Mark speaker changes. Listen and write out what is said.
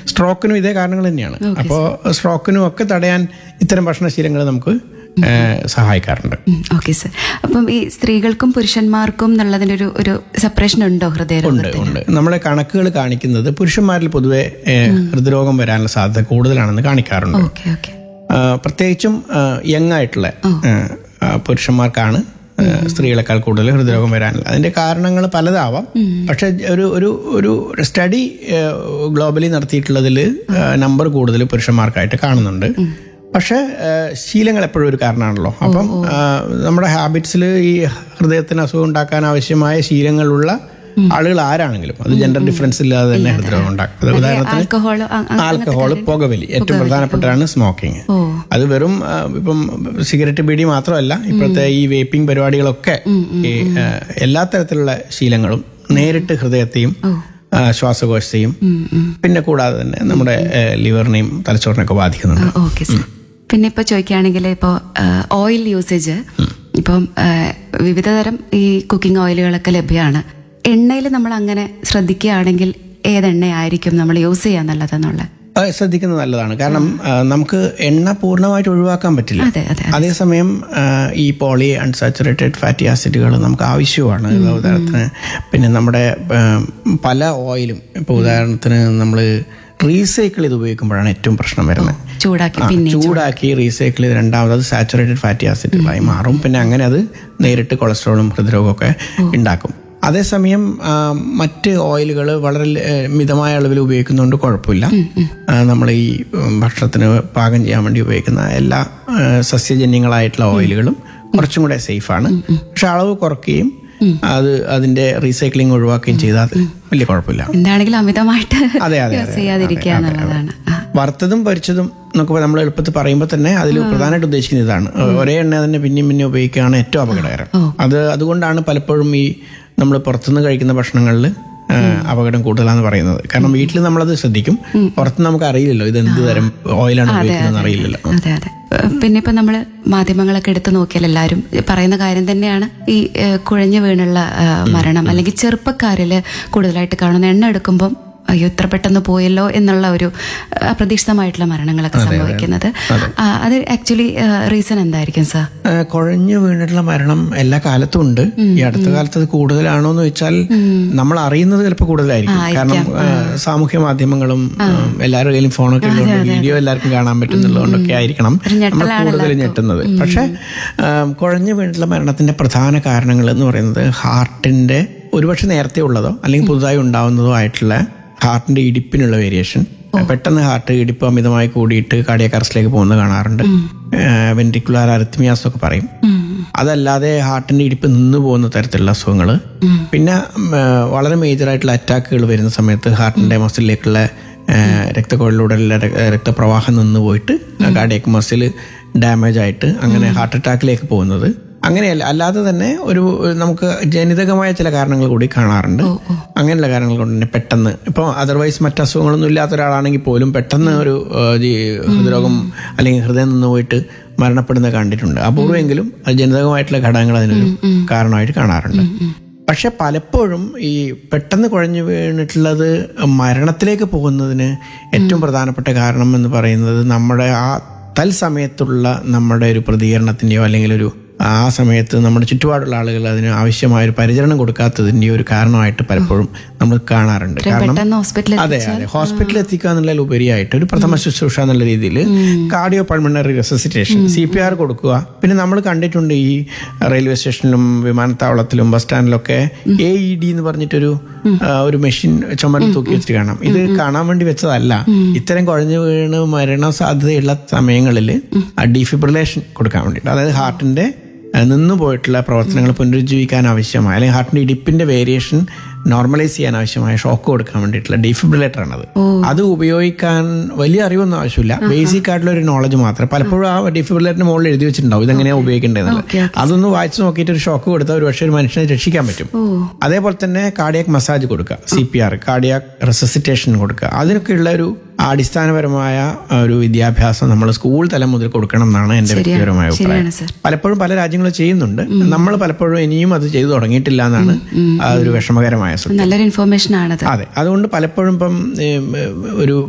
Speaker 1: സ്ട്രോക്കിനും ഇതേ കാരണങ്ങൾ തന്നെയാണ് അപ്പോൾ സ്ട്രോക്കിനും ഒക്കെ തടയാൻ ഇത്തരം ഭക്ഷണശീലങ്ങൾ നമുക്ക് ഏ, സഹായിക്കാറുണ്ട്
Speaker 2: ഓക്കെ സർ അപ്പം ഈ സ്ത്രീകൾക്കും പുരുഷന്മാർക്കും എന്നുള്ളതിന്റെ ഒരു ഒരു സെപ്പറേഷൻ ഉണ്ടോ
Speaker 1: ഉണ്ട്
Speaker 2: ഹൃദയരോഗത്തിന്
Speaker 1: ഉണ്ട് നമ്മുടെ കണക്കുകൾ കാണിക്കുന്നത് പുരുഷന്മാരിൽ പൊതുവെ ഏ, ഹൃദ്രോഗം വരാനുള്ള സാധ്യത കൂടുതലാണെന്ന് കാണിക്കാറുണ്ട്
Speaker 2: ഓക്കെ ഓക്കെ
Speaker 1: ആ, പ്രത്യേകിച്ചും യങ് ആയിട്ടുള്ള ആ, ആ, പുരുഷന്മാർക്കാണ് ആ, സ്ത്രീകളെക്കാൾ കൂടുതൽ ഹൃദ്രോഗം വരാനുള്ളത് അതിന്റെ കാരണങ്ങൾ പലതാവാം പക്ഷെ ഒരു ഒരു ഒരു സ്റ്റഡി ഗ്ലോബലി നടത്തിയിട്ടുള്ളതിൽ നമ്പർ കൂടുതൽ പുരുഷന്മാർക്കായിട്ട് കാണുന്നുണ്ട് പക്ഷെ ആ, ശീലങ്ങൾ എപ്പോഴും ഒരു കാരണമാണല്ലോ അപ്പം ആ, നമ്മുടെ ഹാബിറ്റ്സിൽ ഈ ഹൃദയത്തിന് അസുഖം ഉണ്ടാക്കാൻ ആവശ്യമായ ശീലങ്ങളുള്ള ആളുകൾ ആരാണെങ്കിലും അത് ജെൻഡർ ഡിഫറൻസ് ഇല്ലാതെ തന്നെ ഹൃദ്രോഗം ഉണ്ടാക്കും അത് ഉദാഹരണത്തിന്
Speaker 2: ആൽക്കഹോൾ
Speaker 1: ആൽക്കഹോൾ പുകവലി ഏറ്റവും പ്രധാനപ്പെട്ടാണ് സ്മോക്കിംഗ്
Speaker 2: ഓ
Speaker 1: അത് വെറും ആ, ഇപ്പം സിഗരറ്റ് ബീഡി മാത്രമല്ല ഇപ്പോഴത്തെ ഈ വേപ്പിംഗ് പരിപാടികളൊക്കെ ഈ ആ, എല്ലാ തരത്തിലുള്ള ശീലങ്ങളും നേരിട്ട് ഹൃദയത്തെയും ആ, ശ്വാസകോശത്തെയും പിന്നെ കൂടാതെ തന്നെ നമ്മുടെ ആ, ലിവറിനെയും തലച്ചോറിനെയൊക്കെ ബാധിക്കുന്നുണ്ട്
Speaker 2: ഓക്കെ സർ പിന്നെ ഇപ്പൊ ചോദിക്കുകയാണെങ്കിൽ ഇപ്പോൾ ഓയിൽ യൂസേജ് ഇപ്പം ആ, വിവിധതരം ഈ കുക്കിംഗ് ഓയിലുകളൊക്കെ ലഭ്യമാണ് എണ്ണയിൽ നമ്മൾ അങ്ങനെ ശ്രദ്ധിക്കുകയാണെങ്കിൽ ഏതെണ്ണയായിരിക്കും നമ്മൾ യൂസ് ചെയ്യാൻ നല്ലതെന്നുള്ള
Speaker 1: ആ, ശ്രദ്ധിക്കുന്നത് നല്ലതാണ് കാരണം ആ, നമുക്ക് എണ്ണ പൂർണ്ണമായിട്ട് ഒഴിവാക്കാൻ പറ്റില്ല
Speaker 2: അതെ അതെ
Speaker 1: അതേസമയം ആ, ഈ പോളി അൺസാച്ചുറേറ്റഡ് ഫാറ്റി ആസിഡുകൾ നമുക്ക് ആവശ്യമാണ് ഇത് ഉദാഹരണത്തിന് പിന്നെ നമ്മുടെ ആ, പല ഓയിലും ഇപ്പോൾ ഉദാഹരണത്തിന് നമ്മൾ റീസൈക്കിൾ ചെയ്ത് ഉപയോഗിക്കുമ്പോഴാണ് ഏറ്റവും പ്രശ്നം വരുന്നത്
Speaker 2: ചൂടാക്കി
Speaker 1: ആ,
Speaker 2: പിന്നെ
Speaker 1: ചൂടാക്കി റീസൈക്കിൾ ചെയ്ത് രണ്ടാമത് അത് സാച്ചുറേറ്റഡ് ഫാറ്റി ആസിഡുകളായി മാറും പിന്നെ അങ്ങനെ അത് നേരിട്ട് കൊളസ്ട്രോളും ഹൃദ്രോഗവും ഒക്കെ ഉണ്ടാക്കും അതേസമയം ആ, മറ്റ് ഓയിലുകൾ വളരെ ല- ഏ, മിതമായ അളവിൽ ഉപയോഗിക്കുന്നതുകൊണ്ട് കുഴപ്പമില്ല നമ്മൾ ഈ ഉം, ഭക്ഷണത്തിന് പാകം ചെയ്യാൻ വേണ്ടി ഉപയോഗിക്കുന്ന എല്ലാ ആ, സസ്യജന്യങ്ങളായിട്ടുള്ള ഓയിലുകളും കുറച്ചും കൂടെ സേഫാണ് പക്ഷെ അളവ് കുറയ്ക്കുകയും അത് അതിന്റെ റീസൈക്ലിംഗ് ഒഴിവാക്കുകയും ചെയ്താൽ അത് വലിയ കുഴപ്പമില്ല
Speaker 2: എന്താണെങ്കിലും അമിതമായിട്ട്
Speaker 1: അതെ, അതെ,
Speaker 2: യൂസ്
Speaker 1: അതെ,
Speaker 2: ചെയ്യാതിരിക്കുക
Speaker 1: അതെ, അതെ,
Speaker 2: എന്നുള്ളതാണ് ആ.
Speaker 1: വറുത്തതും പൊരിച്ചതും എന്നൊക്കെ നമ്മൾ എളുപ്പത്തിൽ പറയുമ്പോൾ തന്നെ അതിൽ പ്രധാനമായിട്ട് ഉദ്ദേശിക്കുന്നത് ഇതാണ് ഒരേ എണ്ണ തന്നെ പിന്നെയും പിന്നെയും ഉപയോഗിക്കുകയാണ് ഏറ്റവും അപകടകരം അത് അതുകൊണ്ടാണ് പലപ്പോഴും ഈ നമ്മൾ പുറത്തുനിന്ന് കഴിക്കുന്ന ഭക്ഷണങ്ങളിൽ അപകടം കൂടുതലാന്ന് പറയുന്നത് കാരണം വീട്ടിൽ നമ്മളത് ശ്രദ്ധിക്കും പുറത്ത് നമുക്ക് അറിയില്ലല്ലോ ഇത് എന്ത് തരം ഓയിലാണ് ഉപയോഗിക്കുന്നത് അറിയില്ലല്ലോ
Speaker 2: അതെ അതെ ഏഹ് പിന്നെ ഇപ്പൊ നമ്മള് മാധ്യമങ്ങളൊക്കെ എടുത്തു നോക്കിയാൽ എല്ലാവരും പറയുന്ന കാര്യം തന്നെയാണ് ഈ ഏഹ് കുഴഞ്ഞു വീണുള്ള ഏഹ് മരണം അല്ലെങ്കിൽ ചെറുപ്പക്കാരില് കൂടുതലായിട്ട് കാണുന്ന എണ്ണ എടുക്കുമ്പം അയ്യോ ഇത്ര പെട്ടെന്ന് പോയല്ലോ എന്നുള്ള ഒരു ഏഹ് അപ്രതീക്ഷിതമായിട്ടുള്ള മരണങ്ങളൊക്കെ സംഭവിക്കുന്നത് ആ, അത് ആക്ച്വലി റീസൺ എന്തായിരിക്കും സാർ
Speaker 1: ആ, കുഴഞ്ഞു വീണിട്ടുള്ള മരണം എല്ലാ കാലത്തും ഉണ്ട് ഈ അടുത്ത കാലത്ത് അത് കൂടുതലാണോ എന്ന് വെച്ചാൽ നമ്മൾ അറിയുന്നത് ചിലപ്പോൾ കൂടുതലായിരിക്കും കാരണം ആ, സാമൂഹ്യ മാധ്യമങ്ങളും ആ, എല്ലാവരുടെ കയ്യിലും ഫോണൊക്കെ ഉള്ളതുകൊണ്ട് വീഡിയോ എല്ലാവർക്കും കാണാൻ പറ്റുന്നുള്ളതുകൊണ്ടൊക്കെ ആയിരിക്കണം നമ്മൾ കൂടുതൽ ഞെട്ടുന്നത് പക്ഷെ ആ, കുഴഞ്ഞു വീണിട്ടുള്ള മരണത്തിന്റെ പ്രധാന കാരണങ്ങൾ എന്ന് പറയുന്നത് ഹാർട്ടിന്റെ ഒരുപക്ഷെ നേരത്തെ ഉള്ളതോ അല്ലെങ്കിൽ പുതുതായി ഉണ്ടാവുന്നതോ ആയിട്ടുള്ള ഹാർട്ടിന്റെ ഇടിപ്പിനുള്ള വേരിയേഷൻ പെട്ടെന്ന് ഹാർട്ട് ഇടിപ്പ് അമിതമായി കൂടിയിട്ട് കാർഡിയക് അറസ്റ്റിലേക്ക് പോകുന്നത് കാണാറുണ്ട് വെന്റിക്കുലാർ അരിത്മിയാസ് ഒക്കെ പറയും അതല്ലാതെ ഹാർട്ടിന്റെ ഇടിപ്പ് നിന്ന് പോകുന്ന തരത്തിലുള്ള അസുഖങ്ങൾ പിന്നെ ഉം, ആ, വളരെ മേജർ ആയിട്ടുള്ള അറ്റാക്കുകൾ വരുന്ന സമയത്ത് ഹാർട്ടിന്റെ മസിലിലേക്കുള്ള രക്തക്കുഴലിലൂടെയുള്ള ര- രക്തപ്രവാഹം നിന്ന് പോയിട്ട് കാർഡിയക് മസിൽ ഡാമേജ് ആയിട്ട് അങ്ങനെ ഹാർട്ട് അറ്റാക്കിലേക്ക് പോകുന്നത് അങ്ങനെയല്ല അല്ലാതെ തന്നെ ഒരു നമുക്ക് ജനിതകമായ ചില കാരണങ്ങൾ കൂടി കാണാറുണ്ട് അങ്ങനെയുള്ള കാരണങ്ങൾ കൊണ്ട് തന്നെ പെട്ടെന്ന് ഇപ്പോൾ അതർവൈസ് മറ്റ് അസുഖങ്ങളൊന്നും ഇല്ലാത്ത ഒരാളാണെങ്കിൽ പോലും പെട്ടെന്ന് ഒരു ആ, ഈ ഹൃദ്രോഗം അല്ലെങ്കിൽ ഹൃദയം നിന്ന് പോയിട്ട് മരണപ്പെടുന്നത് കണ്ടിട്ടുണ്ട് അപൂർവമെങ്കിലും അത് ജനിതകമായിട്ടുള്ള ഘടകങ്ങൾ അതിനൊരു കാരണമായിട്ട് കാണാറുണ്ട് പക്ഷെ പലപ്പോഴും ഈ പെട്ടെന്ന് കുഴഞ്ഞു വീണിട്ടുള്ളത് മരണത്തിലേക്ക് പോകുന്നതിന് ഏറ്റവും പ്രധാനപ്പെട്ട കാരണം എന്ന് പറയുന്നത് നമ്മുടെ ആ തൽസമയത്തുള്ള നമ്മുടെ ഒരു പ്രതികരണത്തിൻ്റെയോ അല്ലെങ്കിൽ ഒരു ആ സമയത്ത് നമ്മുടെ ചുറ്റുപാടുള്ള ആളുകൾ അതിന് ആവശ്യമായ ഒരു പരിചരണം കൊടുക്കാത്തതിൻ്റെയോ ഒരു കാരണമായിട്ട് പലപ്പോഴും നമ്മൾ കാണാറുണ്ട് കാരണം
Speaker 2: പെട്ടെന്ന് ഹോസ്പിറ്റലിൽ
Speaker 1: അതെ അതെ ഹോസ്പിറ്റലിൽ എത്തിക്കുക എന്നുള്ളതിൽ ഉപരിയായിട്ട് ഒരു പ്രഥമ ശുശ്രൂഷ എന്നുള്ള രീതിയിൽ cardio pulmonary resuscitation C P R കൊടുക്കുക പിന്നെ നമ്മൾ കണ്ടിട്ടുണ്ട് ഈ റെയിൽവേ സ്റ്റേഷനിലും വിമാനത്താവളത്തിലും ബസ് സ്റ്റാൻഡിലൊക്കെ എ ഇ ഡി എന്ന് പറഞ്ഞിട്ടൊരു ആ, ഒരു മെഷീൻ ചുമരിൽ തൂക്കി വെച്ചിട്ട് കാണാം ഇത് കാണാൻ വേണ്ടി വെച്ചതല്ല ഇത്തരം കുഴഞ്ഞു വീണ് മരണ സാധ്യതയുള്ള സമയങ്ങളിൽ ഡീഫിബ്രിലേഷൻ കൊടുക്കാൻ വേണ്ടിയിട്ട് അതായത് ഹാർട്ടിന്റെ ആ, നിന്നു പോയിട്ടുള്ള പ്രവർത്തനങ്ങൾ പുനരുജ്ജീവിക്കാൻ ആവശ്യമായ അല്ലെങ്കിൽ ഹാർട്ടിന്റെ ഇടിപ്പിന്റെ വേരിയേഷൻ നോർമലൈസ് ചെയ്യാൻ ആവശ്യമായ ഷോക്ക് കൊടുക്കാൻ വേണ്ടിയിട്ടുള്ള ഡീഫിബ്രിലേറ്റർ ആണത് അത് ഉപയോഗിക്കാൻ വലിയ അറിവൊന്നും ആവശ്യമില്ല ബേസിക് ആയിട്ടുള്ള ഒരു നോളജ് മാത്രം പലപ്പോഴും ആ ഡീഫിബ്രിലേറ്ററിന് മുകളിൽ എഴുതി വെച്ചിട്ടുണ്ടാവും ഇതെങ്ങനെയാണ് ഉപയോഗിക്കേണ്ടതെന്നുള്ളത്
Speaker 2: ഓക്കെ,
Speaker 1: അതൊന്ന് വായിച്ചു നോക്കിയിട്ട് ഒരു ഷോക്ക് കൊടുത്താൽ ഒരു പക്ഷേ ഒരു മനുഷ്യനെ രക്ഷിക്കാൻ പറ്റും അതേപോലെ തന്നെ കാർഡിയാക് മസാജ് കൊടുക്കുക C P R cardiac resuscitation കൊടുക്കുക അതിനൊക്കെയുള്ള ഒരു അടിസ്ഥാനപരമായ ഒരു വിദ്യാഭ്യാസം നമ്മൾ സ്കൂൾ തലം മുതൽ കൊടുക്കണം എന്നാണ് എന്റെ വ്യക്തിപരമായ അഭിപ്രായം
Speaker 2: ശരിയാണ് സർ
Speaker 1: പലപ്പോഴും പല രാജ്യങ്ങളും ചെയ്യുന്നുണ്ട് നമ്മൾ പലപ്പോഴും ഇനിയും അത് ചെയ്തു തുടങ്ങിയിട്ടില്ല എന്നാണ് ആ ഒരു വിഷമകരമായ സത്യം
Speaker 2: നല്ലൊരു ഇൻഫോർമേഷൻ ആണത്
Speaker 1: അതെ അതുകൊണ്ട് പലപ്പോഴും ഇപ്പം ഏം, ഒരു